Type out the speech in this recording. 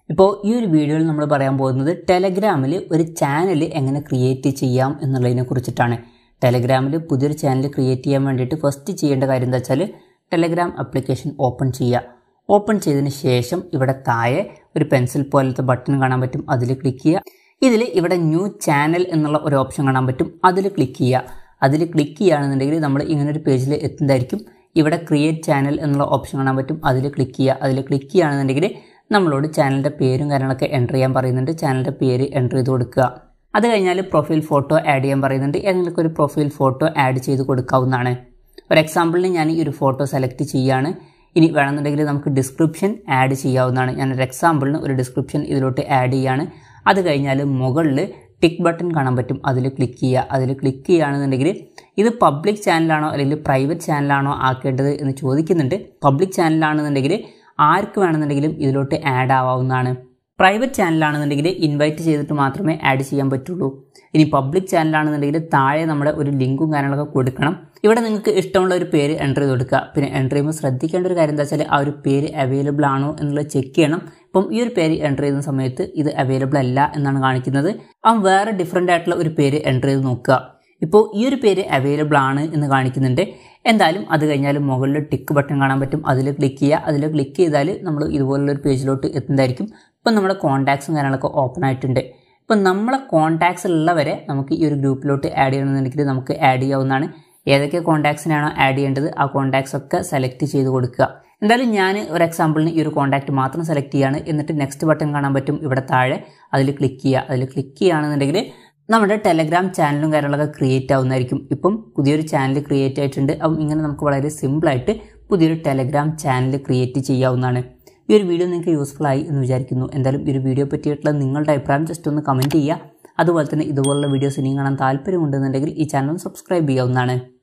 ഇപ്പോൾ ഈ ഒരു വീഡിയോയിൽ നമ്മൾ പറയാൻ പോകുന്നത് ടെലഗ്രാമിൽ ഒരു ചാനൽ എങ്ങനെ ക്രിയേറ്റ് ചെയ്യാം എന്നുള്ളതിനെ കുറിച്ചിട്ടാണ് ടെലഗ്രാമിൽ പുതിയൊരു ചാനൽ ക്രിയേറ്റ് ചെയ്യാൻ വേണ്ടിയിട്ട് ഫസ്റ്റ് ചെയ്യേണ്ട കാര്യം എന്താ വെച്ചാൽ ടെലഗ്രാം ആപ്ലിക്കേഷൻ ഓപ്പൺ ചെയ്യുക ഓപ്പൺ ചെയ്തതിന് ശേഷം ഇവിടെ താഴെ ഒരു പെൻസിൽ പോലത്തെ ബട്ടൺ കാണാൻ പറ്റും അതിൽ ക്ലിക്ക് ചെയ്യുക ഇതിൽ ഇവിടെ ന്യൂ ചാനൽ എന്നുള്ള ഒരു ഓപ്ഷൻ കാണാൻ പറ്റും അതിൽ ക്ലിക്ക് ചെയ്യുക അതിൽ ക്ലിക്ക് ചെയ്യുകയാണെന്നുണ്ടെങ്കിൽ നമ്മൾ ഇങ്ങനെ ഒരു പേജിൽ എത്തുന്നതായിരിക്കും ഇവിടെ ക്രിയേറ്റ് ചാനൽ എന്നുള്ള ഓപ്ഷൻ കാണാൻ പറ്റും അതിൽ ക്ലിക്ക് ചെയ്യുക അതിൽ ക്ലിക്ക് ചെയ്യുകയാണെന്നുണ്ടെങ്കിൽ നമ്മളോട് ചാനലിൻ്റെ പേരും കാര്യങ്ങളൊക്കെ എൻ്റർ ചെയ്യാൻ പറയുന്നുണ്ട് ചാനലിൻ്റെ പേര് എൻ്റർ ചെയ്ത് കൊടുക്കുക അത് കഴിഞ്ഞാൽ പ്രൊഫൈൽ ഫോട്ടോ ആഡ് ചെയ്യാൻ പറയുന്നുണ്ട് ഏതെങ്കിലും ഒരു പ്രൊഫൈൽ ഫോട്ടോ ആഡ് ചെയ്ത് കൊടുക്കാവുന്നതാണ് ഒരു എക്സാമ്പിളിന് ഞാൻ ഈ ഒരു ഫോട്ടോ സെലക്ട് ചെയ്യുകയാണ് ഇനി വേണമെന്നുണ്ടെങ്കിൽ നമുക്ക് ഡിസ്ക്രിപ്ഷൻ ആഡ് ചെയ്യാവുന്നതാണ് ഞാനൊരു എക്സാമ്പിളിന് ഒരു ഡിസ്ക്രിപ്ഷൻ ഇതിലോട്ട് ആഡ് ചെയ്യുകയാണ് അത് കഴിഞ്ഞാൽ മുകളിൽ ടിക്ക് ബട്ടൺ കാണാൻ പറ്റും അതിൽ ക്ലിക്ക് ചെയ്യുക അതിൽ ക്ലിക്ക് ചെയ്യുകയാണെന്നുണ്ടെങ്കിൽ ഇത് പബ്ലിക് ചാനലാണോ അല്ലെങ്കിൽ പ്രൈവറ്റ് ചാനലാണോ ആക്കേണ്ടത് എന്ന് ചോദിക്കുന്നുണ്ട് പബ്ലിക് ചാനലാണെന്നുണ്ടെങ്കിൽ ആർക്ക് വേണമെന്നുണ്ടെങ്കിലും ഇതിലോട്ട് ആഡ് ആവാവുന്നതാണ് പ്രൈവറ്റ് ചാനലാണെന്നുണ്ടെങ്കിൽ ഇൻവൈറ്റ് ചെയ്തിട്ട് മാത്രമേ ആഡ് ചെയ്യാൻ പറ്റുള്ളൂ ഇനി പബ്ലിക് ചാനലാണെന്നുണ്ടെങ്കിൽ താഴെ നമ്മുടെ ഒരു ലിങ്കും കാര്യങ്ങളൊക്കെ കൊടുക്കണം ഇവിടെ നിങ്ങൾക്ക് ഇഷ്ടമുള്ള ഒരു പേര് എൻ്റർ ചെയ്ത് കൊടുക്കുക പിന്നെ എൻ്റർ ചെയ്യുമ്പോൾ ശ്രദ്ധിക്കേണ്ട ഒരു കാര്യം എന്താ വെച്ചാൽ ആ ഒരു പേര് അവൈലബിൾ ആണോ എന്നുള്ളത് ചെക്ക് ചെയ്യണം ഇപ്പം ഈ ഒരു പേര് എൻ്റർ ചെയ്യുന്ന സമയത്ത് ഇത് അവൈലബിൾ അല്ല എന്നാണ് കാണിക്കുന്നത് അവൻ വേറെ ഡിഫറെൻ്റ് ആയിട്ടുള്ള ഒരു പേര് എൻ്റർ ചെയ്ത് നോക്കുക ഇപ്പോൾ ഈ ഒരു പേര് അവൈലബിൾ ആണ് എന്ന് കാണിക്കുന്നുണ്ട് എന്തായാലും അത് കഴിഞ്ഞാൽ മുകളിൽ ടിക്ക് ബട്ടൺ കാണാൻ പറ്റും അതിൽ ക്ലിക്ക് ചെയ്യുക അതിൽ ക്ലിക്ക് ചെയ്താൽ നമ്മൾ ഇതുപോലുള്ള ഒരു പേജിലോട്ട് എത്തുന്നതായിരിക്കും ഇപ്പം നമ്മുടെ കോൺടാക്ട്സും കാര്യങ്ങളൊക്കെ ഓപ്പൺ ആയിട്ടുണ്ട് ഇപ്പം നമ്മളെ കോൺടാക്ട്സിലുള്ളവരെ നമുക്ക് ഈ ഒരു ഗ്രൂപ്പിലോട്ട് ആഡ് ചെയ്യണമെന്നുണ്ടെങ്കിൽ നമുക്ക് ആഡ് ചെയ്യാവുന്നതാണ് ഏതൊക്കെ കോൺടാക്ട്സിനാണോ ആഡ് ചെയ്യേണ്ടത് ആ കോൺടാക്ട്സ് ഒക്കെ സെലക്ട് ചെയ്ത് കൊടുക്കുക എന്തായാലും ഞാൻ ഒരു എക്സാമ്പിളിന് ഈ ഒരു കോൺടാക്റ്റ് മാത്രം സെലക്ട് ചെയ്യുകയാണ് എന്നിട്ട് നെക്സ്റ്റ് ബട്ടൺ കാണാൻ പറ്റും ഇവിടെ താഴെ അതിൽ ക്ലിക്ക് ചെയ്യുക അതിൽ ക്ലിക്ക് ചെയ്യുകയാണെന്നുണ്ടെങ്കിൽ നമ്മുടെ ടെലഗ്രാം ചാനലും കാര്യങ്ങളൊക്കെ ക്രിയേറ്റ് ആവുന്നതായിരിക്കും ഇപ്പം പുതിയൊരു ചാനൽ ക്രിയേറ്റ് ആയിട്ടുണ്ട് അപ്പം ഇങ്ങനെ നമുക്ക് വളരെ സിമ്പിളായിട്ട് പുതിയൊരു ടെലഗ്രാം ചാനൽ ക്രിയേറ്റ് ചെയ്യാവുന്നതാണ് ഈ ഒരു വീഡിയോ നിങ്ങൾക്ക് യൂസ്ഫുൾ ആയി എന്ന് വിചാരിക്കുന്നു എന്തായാലും ഈ ഒരു വീഡിയോ പറ്റിയിട്ടുള്ള നിങ്ങളുടെ അഭിപ്രായം ജസ്റ്റ് ഒന്ന് കമൻറ്റ് ചെയ്യുക അതുപോലെ തന്നെ ഇതുപോലുള്ള വീഡിയോസ് ഇനിയും കാണാൻ താല്പര്യമുണ്ടെന്നുണ്ടെങ്കിൽ ഈ ചാനൽ സബ്സ്ക്രൈബ് ചെയ്യാവുന്നതാണ്